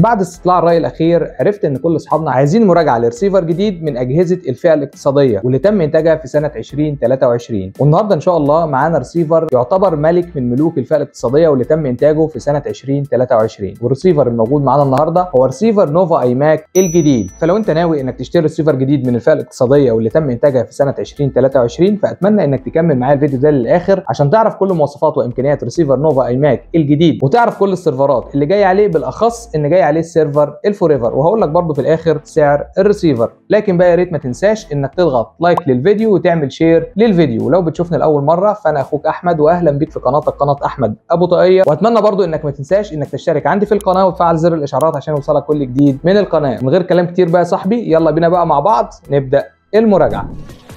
بعد استطلاع الراي الاخير عرفت ان كل اصحابنا عايزين مراجعه لرسيفر جديد من اجهزه الفئه الاقتصاديه واللي تم انتاجها في سنه 2023 والنهارده ان شاء الله معانا رسيفر يعتبر ملك من ملوك الفئه الاقتصاديه واللي تم انتاجه في سنه 2023 والرسيفر الموجود معانا النهارده هو رسيفر نوفا اي ماك الجديد فلو انت ناوي انك تشتري رسيفر جديد من الفئه الاقتصاديه واللي تم انتاجها في سنه 2023 فاتمنى انك تكمل معايا الفيديو ده للاخر عشان تعرف كل مواصفات وامكانيات رسيفر نوفا اي ماك الجديد وتعرف كل السيرفرات اللي جاي عليه بالاخص ان جاي عليه السيرفر الفوريفر وهقول لك برده في الاخر سعر الريسيفر لكن بقى يا ريت ما تنساش انك تضغط لايك للفيديو وتعمل شير للفيديو ولو بتشوفني لاول مره فانا اخوك احمد واهلا بيك في قناتك قناه احمد ابو طاقيه واتمنى برده انك ما تنساش انك تشترك عندي في القناه وتفعل زر الاشعارات عشان يوصلك كل جديد من القناه من غير كلام كتير بقى يا صاحبي يلا بينا بقى مع بعض نبدا المراجعه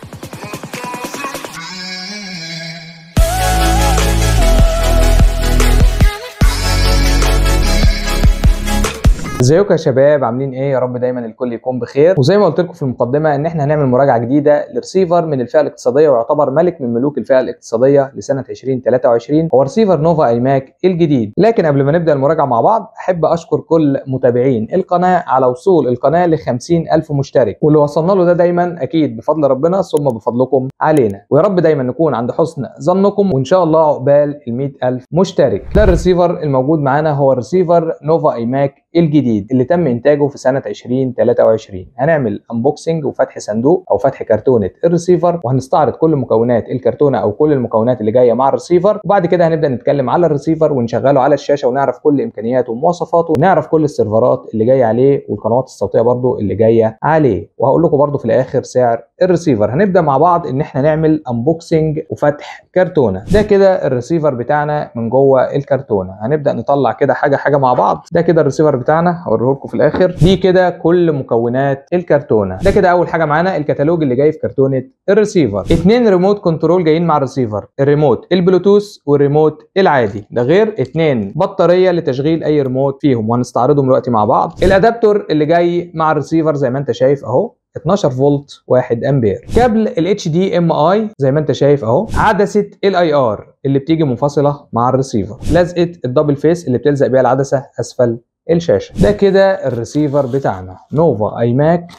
ازيكم يا شباب عاملين ايه يا رب دايما الكل يكون بخير وزي ما قلت لكم في المقدمه ان احنا هنعمل مراجعه جديده لرسيفر من الفئه الاقتصاديه ويعتبر ملك من ملوك الفئه الاقتصاديه لسنه 2023 هو رسيفر نوفا اي ماك الجديد لكن قبل ما نبدا المراجعه مع بعض احب اشكر كل متابعين القناه على وصول القناه ل 50000 مشترك واللي وصلنا له ده دايما اكيد بفضل ربنا ثم بفضلكم علينا ويا رب دايما نكون عند حسن ظنكم وان شاء الله عقبال ال 100000 مشترك ده الرسيفر الموجود معانا هو الرسيفر نوفا اي ماك الجديد اللي تم انتاجه في سنه 2023 هنعمل انبوكسنج وفتح صندوق او فتح كرتونه الريسيفر وهنستعرض كل مكونات الكرتونه او كل المكونات اللي جايه مع الريسيفر وبعد كده هنبدا نتكلم على الريسيفر ونشغله على الشاشه ونعرف كل امكانياته ومواصفاته ونعرف كل السيرفرات اللي جايه عليه والقنوات الصوتيه برضو اللي جايه عليه وهقول لكم برضو في الاخر سعر الريسيفر هنبدا مع بعض ان احنا نعمل انبوكسنج وفتح كرتونه ده كده الريسيفر بتاعنا من جوه الكرتونه هنبدا نطلع كده حاجه حاجه مع بعض ده كده الريسيفر بتاعنا هوريه لكم في الاخر دي كده كل مكونات الكرتونه ده كده اول حاجه معانا الكتالوج اللي جاي في كرتونه الريسيفر اتنين ريموت كنترول جايين مع الريسيفر الريموت البلوتوث والريموت العادي ده غير اتنين بطاريه لتشغيل اي ريموت فيهم وهنستعرضهم دلوقتي مع بعض الادابتور اللي جاي مع الريسيفر زي ما انت شايف اهو 12 فولت 1 امبير كابل الاتش دي ام اي زي ما انت شايف اهو عدسه الاي ار اللي بتيجي منفصله مع الريسيفر لزقه الدبل فيس اللي بتلزق بيها العدسه اسفل الشاشه ده كده الريسيفر بتاعنا نوفا اي ماك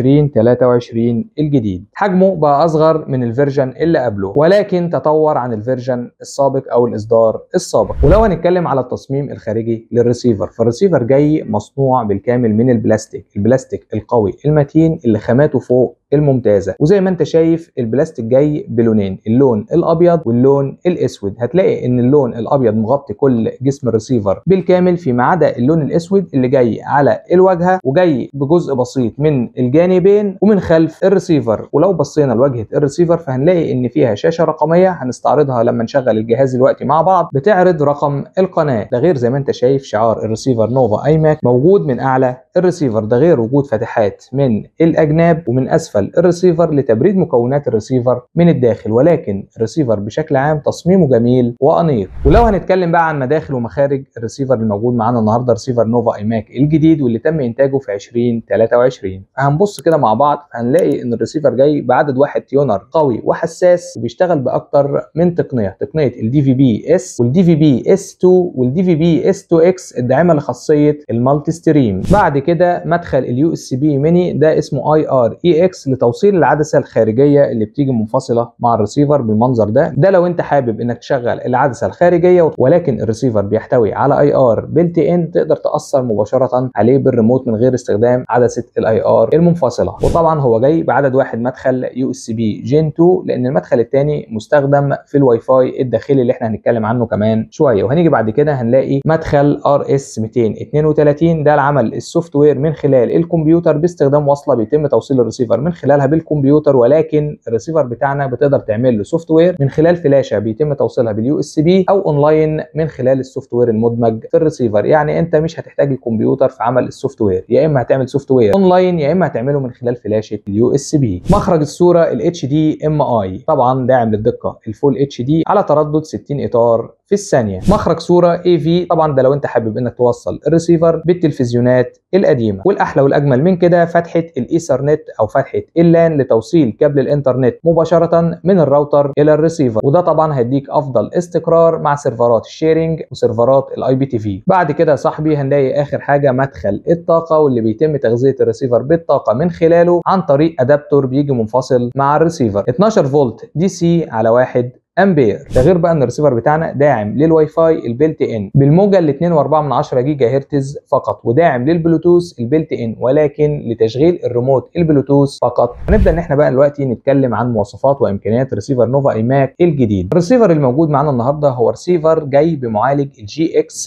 2023 الجديد حجمه بقى اصغر من الفيرجن اللي قبله ولكن تطور عن الفيرجن السابق او الاصدار السابق ولو هنتكلم على التصميم الخارجي للريسيفر فالريسيفر جاي مصنوع بالكامل من البلاستيك البلاستيك القوي المتين اللي خاماته فوق الممتازه وزي ما انت شايف البلاستيك جاي بلونين اللون الابيض واللون الاسود هتلاقي ان اللون الابيض مغطي كل جسم الريسيفر بالكامل فيما عدا اللون الاسود اللي جاي على الواجهه وجاي بجزء بسيط من الجانبين ومن خلف الريسيفر ولو بصينا لواجهه الريسيفر فهنلاقي ان فيها شاشه رقميه هنستعرضها لما نشغل الجهاز دلوقتي مع بعض بتعرض رقم القناه ده غير زي ما انت شايف شعار الريسيفر نوفا اي ماك موجود من اعلى الريسيفر ده غير وجود فتحات من الاجناب ومن اسفل الريسيفر لتبريد مكونات الريسيفر من الداخل ولكن الريسيفر بشكل عام تصميمه جميل وانيق ولو هنتكلم بقى عن مداخل ومخارج الريسيفر الموجود معانا النهارده ريسيفر نوفا اي ماك الجديد واللي تم انتاجه في 2023 هنبص كده مع بعض هنلاقي ان الريسيفر جاي بعدد واحد تيونر قوي وحساس وبيشتغل باكتر من تقنيه تقنيه الدي في بي اس والدي في بي اس 2 والدي في بي اس 2 اكس الداعمه لخاصيه المالتي ستريم بعد كده مدخل اليو اس بي ميني ده اسمه اي ار اي اكس لتوصيل العدسه الخارجيه اللي بتيجي منفصله مع الريسيفر بالمنظر ده ده لو انت حابب انك تشغل العدسه الخارجيه ولكن الريسيفر بيحتوي على اي ار بلت ان تقدر تاثر مباشره عليه بالريموت من غير استخدام عدسه الاي ار المنفصله وطبعا هو جاي بعدد واحد مدخل يو اس بي جين 2 لان المدخل الثاني مستخدم في الواي فاي الداخلي اللي احنا هنتكلم عنه كمان شويه وهنيجي بعد كده هنلاقي مدخل ار اس 232 ده العمل السوفت وير من خلال الكمبيوتر باستخدام وصله بيتم توصيل الريسيفر من خلالها بالكمبيوتر ولكن الريسيفر بتاعنا بتقدر تعمل له سوفت وير من خلال فلاشه بيتم توصيلها باليو اس بي او اونلاين من خلال السوفت وير المدمج في الريسيفر يعني انت مش هتحتاج الكمبيوتر في عمل السوفت وير يا اما هتعمل سوفت وير اونلاين يا اما هتعمله من خلال فلاشه اليو اس بي مخرج الصوره الاتش دي ام اي طبعا داعم للدقه الفول اتش دي على تردد 60 اطار في في الثانيه مخرج صوره اي في طبعا ده لو انت حابب انك توصل الريسيفر بالتلفزيونات القديمه والاحلى والاجمل من كده فتحه الايثرنت او فتحه اللان لتوصيل كابل الانترنت مباشره من الراوتر الى الريسيفر وده طبعا هيديك افضل استقرار مع سيرفرات الشيرنج وسيرفرات الاي بي تي في بعد كده يا صاحبي هنلاقي اخر حاجه مدخل الطاقه واللي بيتم تغذيه الريسيفر بالطاقه من خلاله عن طريق ادابتور بيجي منفصل مع الريسيفر 12 فولت دي سي على 1 امبير ده غير بقى ان الريسيفر بتاعنا داعم للواي فاي البيلت ان بالموجه ال 2.4 جيجا هرتز فقط وداعم للبلوتوث البيلت ان ولكن لتشغيل الريموت البلوتوث فقط هنبدا ان احنا بقى دلوقتي نتكلم عن مواصفات وامكانيات ريسيفر نوفا اي ماك الجديد الريسيفر الموجود معانا النهارده هو ريسيفر جاي بمعالج الجي اكس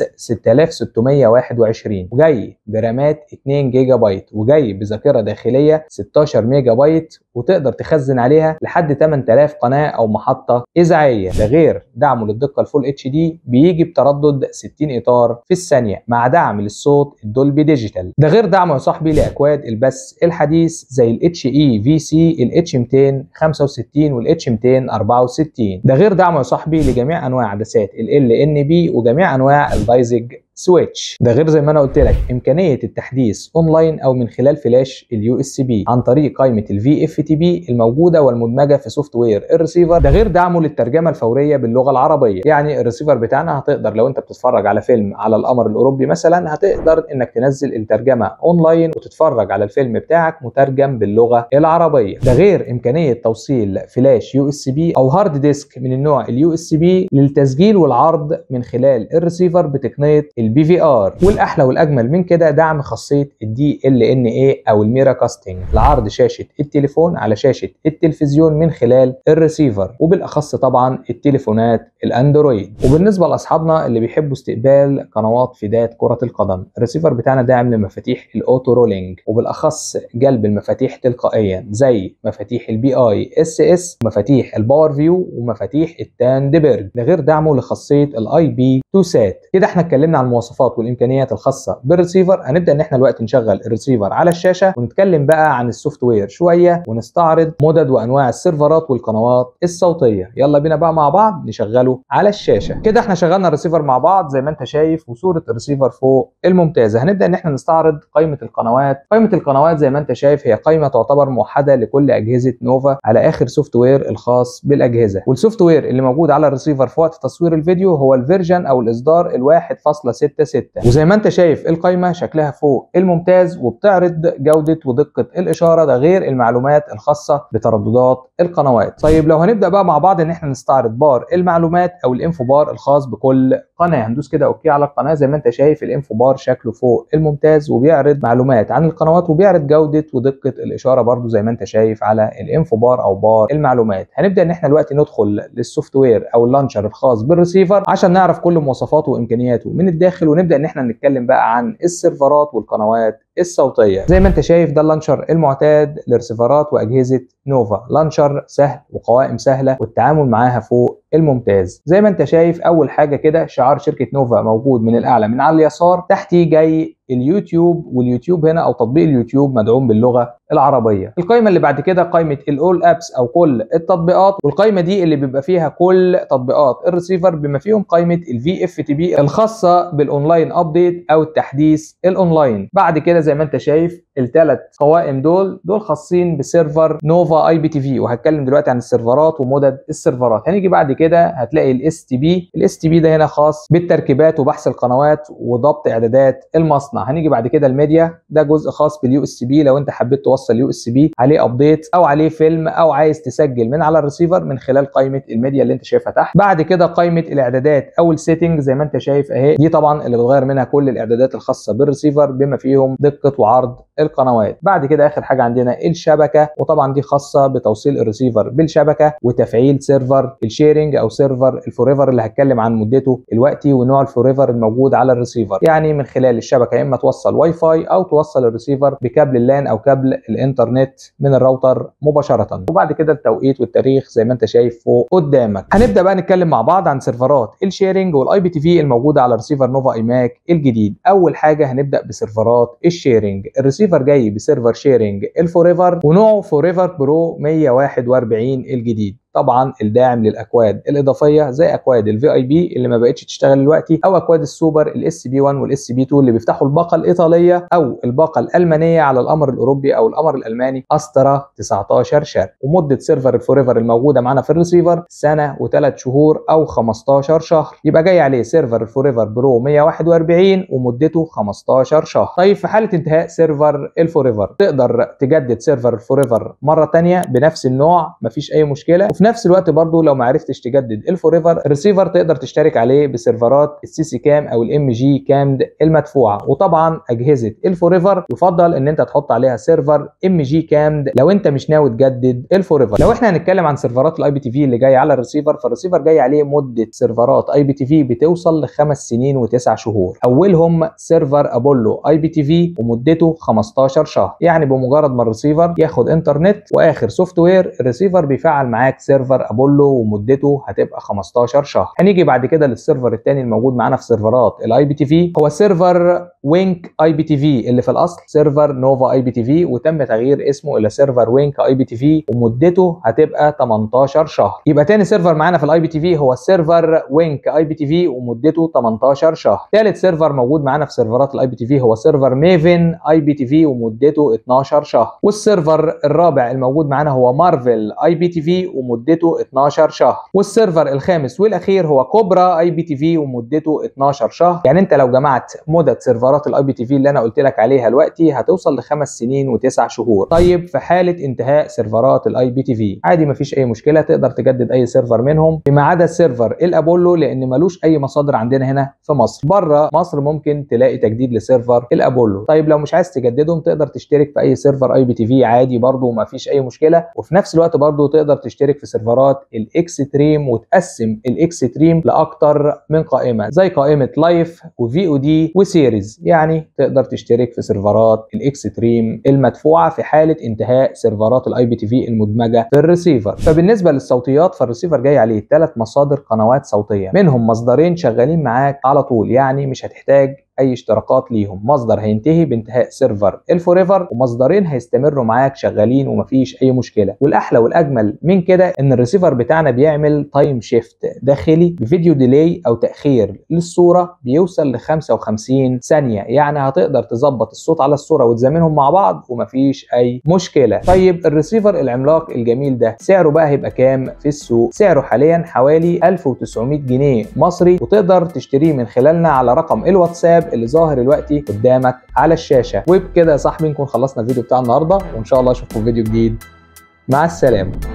6621 وجاي برامات 2 جيجا بايت وجاي بذاكره داخليه 16 ميجا بايت وتقدر تخزن عليها لحد 8000 قناه او محطه اذاعيه ده غير دعمه للدقه الفول اتش دي بيجي بتردد 60 اطار في الثانيه مع دعم للصوت الدولبي ديجيتال ده غير دعمه يا صاحبي لاكواد البث الحديث زي الاتش اي في سي الاتش 265 والاتش 264 ده غير دعمه يا صاحبي لجميع انواع عدسات ال ان بي وجميع انواع الدايزج سويتش ده غير زي ما انا قلت لك امكانيه التحديث اونلاين او من خلال فلاش اليو اس بي عن طريق قائمه الفي اف تي بي الموجوده والمدمجه في سوفت وير الريسيفر ده غير دعمه للترجمه الفوريه باللغه العربيه يعني الريسيفر بتاعنا هتقدر لو انت بتتفرج على فيلم على القمر الاوروبي مثلا هتقدر انك تنزل الترجمه اونلاين وتتفرج على الفيلم بتاعك مترجم باللغه العربيه ده غير امكانيه توصيل فلاش يو اس بي او هارد ديسك من النوع اليو اس بي للتسجيل والعرض من خلال الريسيفر بتقنيه البي في ار والاحلى والاجمل من كده دعم خاصيه الدي ال ان اي او الميرا كاستنج لعرض شاشه التليفون على شاشه التلفزيون من خلال الريسيفر وبالاخص طبعا التليفونات الاندرويد وبالنسبه لاصحابنا اللي بيحبوا استقبال قنوات فدات كره القدم الريسيفر بتاعنا داعم لمفاتيح الاوتو رولينج وبالاخص جلب المفاتيح تلقائيا زي مفاتيح البي اي اس اس مفاتيح الباور فيو ومفاتيح التاندبرج ده غير دعمه لخاصيه الاي بي 2 سات كده احنا اتكلمنا عن المواصفات والامكانيات الخاصه بالريسيفر هنبدا ان احنا دلوقتي نشغل الريسيفر على الشاشه ونتكلم بقى عن السوفت وير شويه ونستعرض مدد وانواع السيرفرات والقنوات الصوتيه يلا بينا بقى مع بعض نشغله على الشاشه كده احنا شغلنا الريسيفر مع بعض زي ما انت شايف وصوره الريسيفر فوق الممتازه هنبدا ان احنا نستعرض قائمه القنوات قائمه القنوات زي ما انت شايف هي قائمه تعتبر موحده لكل اجهزه نوفا على اخر سوفت وير الخاص بالاجهزه والسوفت وير اللي موجود على الريسيفر في وقت تصوير الفيديو هو الفيرجن او الاصدار ال1.66 وزي ما انت شايف القائمه شكلها فوق الممتاز وبتعرض جوده ودقه الاشاره ده غير المعلومات الخاصه بترددات القنوات طيب لو هنبدا بقى مع بعض ان احنا نستعرض بار المعلومات او الانفو بار الخاص بكل قناه هندوس كده اوكي على القناه زي ما انت شايف الانفو بار شكله فوق الممتاز وبيعرض معلومات عن القنوات وبيعرض جوده ودقه الاشاره برضو زي ما انت شايف على الانفو بار او بار المعلومات هنبدا ان احنا دلوقتي ندخل للسوفت وير او اللانشر الخاص بالريسيفر عشان نعرف كل مواصفاته وامكانياته من الداخل ونبدا ان احنا نتكلم بقى عن السيرفرات والقنوات الصوتيه زي ما انت شايف ده اللانشر المعتاد لرسيفرات واجهزه نوفا لانشر سهل وقوائم سهله والتعامل معاها فوق الممتاز زي ما انت شايف اول حاجه كده شعار شركه نوفا موجود من الاعلى من على اليسار تحتيه جاي اليوتيوب واليوتيوب هنا او تطبيق اليوتيوب مدعوم باللغه العربيه القائمه اللي بعد كده قائمه الاول ابس او كل التطبيقات والقائمه دي اللي بيبقى فيها كل تطبيقات الريسيفر بما فيهم قائمه الفي اف تي بي الخاصه بالاونلاين ابديت او التحديث الاونلاين بعد كده زي ما انت شايف الثلاث قوائم دول دول خاصين بسيرفر نوفا اي بي تي في وهتكلم دلوقتي عن السيرفرات ومدد السيرفرات هنيجي بعد كده هتلاقي الاس تي بي الاس تي بي ده هنا خاص بالتركيبات وبحث القنوات وضبط اعدادات المصنع هنيجي بعد كده الميديا ده جزء خاص باليو اس بي لو انت حبيت توصل يو اس بي عليه ابديت او عليه فيلم او عايز تسجل من على الريسيفر من خلال قائمه الميديا اللي انت شايفها تحت بعد كده قائمه الاعدادات او السيتنج زي ما انت شايف اهي دي طبعا اللي بتغير منها كل الاعدادات الخاصه بالريسيفر بما فيهم دقه وعرض القنوات بعد كده اخر حاجه عندنا الشبكه وطبعا دي خاصه بتوصيل الريسيفر بالشبكه وتفعيل سيرفر الشيرنج او سيرفر الفوريفر اللي هتكلم عن مدته الوقتي ونوع الفوريفر الموجود على الريسيفر يعني من خلال الشبكه يا اما توصل واي فاي او توصل الريسيفر بكابل اللان او كابل الانترنت من الراوتر مباشره وبعد كده التوقيت والتاريخ زي ما انت شايف فوق قدامك هنبدا بقى نتكلم مع بعض عن سيرفرات الشيرنج والاي بي تي في الموجوده على ريسيفر نوفا اي ماك الجديد اول حاجه هنبدا بسيرفرات الشيرنج الريسيفر جاي بسيرفر شيرنج الفوريفر ونوعه فوريفر برو 141 الجديد طبعا الداعم للاكواد الاضافيه زي اكواد الفي اي بي اللي ما بقتش تشتغل دلوقتي او اكواد السوبر الاس بي 1 والاس بي 2 اللي بيفتحوا الباقه الايطاليه او الباقه الالمانيه على القمر الاوروبي او القمر الالماني استرا 19 شهر ومده سيرفر الفوريفر الموجوده معانا في الريسيفر سنه وثلاث شهور او 15 شهر يبقى جاي عليه سيرفر الفوريفر برو 141 ومدته 15 شهر طيب في حاله انتهاء سيرفر الفوريفر تقدر تجدد سيرفر الفوريفر مره ثانيه بنفس النوع مفيش اي مشكله وفي نفس الوقت برضو لو ما عرفتش تجدد الفوريفر الريسيفر تقدر تشترك عليه بسيرفرات السي سي كام او الام جي كامد المدفوعه وطبعا اجهزه الفوريفر يفضل ان انت تحط عليها سيرفر ام جي كامد لو انت مش ناوي تجدد الفوريفر لو احنا هنتكلم عن سيرفرات الاي بي تي في اللي جاي على الريسيفر فالريسيفر جاي عليه مده سيرفرات اي بي تي في بتوصل لخمس سنين وتسع شهور اولهم سيرفر ابولو اي بي تي في ومدته 15 شهر يعني بمجرد ما الريسيفر ياخد انترنت واخر سوفت وير الريسيفر بيفعل معاك سيرفر ابولو ومدته هتبقى 15 شهر هنيجي بعد كده للسيرفر الثاني الموجود معانا في سيرفرات الاي بي تي في هو سيرفر وينك اي بي تي في اللي في الاصل سيرفر نوفا اي بي تي في وتم تغيير اسمه الى سيرفر وينك اي بي تي في ومدته هتبقى 18 شهر يبقى تاني سيرفر معانا في الاي بي تي في هو سيرفر وينك اي بي تي في ومدته 18 شهر ثالث سيرفر موجود معانا في سيرفرات الاي بي تي في هو سيرفر ميفن اي بي تي في ومدته 12 شهر والسيرفر الرابع الموجود معانا هو مارفل اي بي تي في ومدته 12 شهر والسيرفر الخامس والاخير هو كوبرا اي بي تي في ومدته 12 شهر يعني انت لو جمعت مدة سيرفرات الاي بي تي في اللي انا قلت لك عليها دلوقتي هتوصل لخمس سنين وتسع شهور طيب في حالة انتهاء سيرفرات الاي بي تي في عادي مفيش اي مشكلة تقدر تجدد اي سيرفر منهم فيما عدا سيرفر الابولو لان ملوش اي مصادر عندنا هنا في مصر بره مصر ممكن تلاقي تجديد لسيرفر الابولو طيب لو مش عايز تجددهم تقدر تشترك في اي سيرفر اي بي تي في عادي برضه ومفيش اي مشكلة وفي نفس الوقت برضه تقدر تشترك في سيرفرات الاكستريم وتقسم الاكستريم لاكتر من قائمة زي قائمة لايف وفي او دي وسيريز يعني تقدر تشترك في سيرفرات الاكستريم المدفوعة في حالة انتهاء سيرفرات الاي بي تي في المدمجة في الريسيفر فبالنسبة للصوتيات فالريسيفر جاي عليه ثلاث مصادر قنوات صوتية منهم مصدرين شغالين معاك على طول يعني مش هتحتاج اي اشتراكات ليهم مصدر هينتهي بانتهاء سيرفر الفوريفر ومصدرين هيستمروا معاك شغالين ومفيش اي مشكله والاحلى والاجمل من كده ان الريسيفر بتاعنا بيعمل تايم شيفت داخلي بفيديو ديلي او تاخير للصوره بيوصل ل 55 ثانيه يعني هتقدر تظبط الصوت على الصوره وتزامنهم مع بعض ومفيش اي مشكله طيب الريسيفر العملاق الجميل ده سعره بقى هيبقى كام في السوق سعره حاليا حوالي 1900 جنيه مصري وتقدر تشتريه من خلالنا على رقم الواتساب اللي ظاهر دلوقتي قدامك على الشاشه وبكده يا صاحبي نكون خلصنا الفيديو بتاع النهارده وان شاء الله اشوفكم في فيديو جديد مع السلامه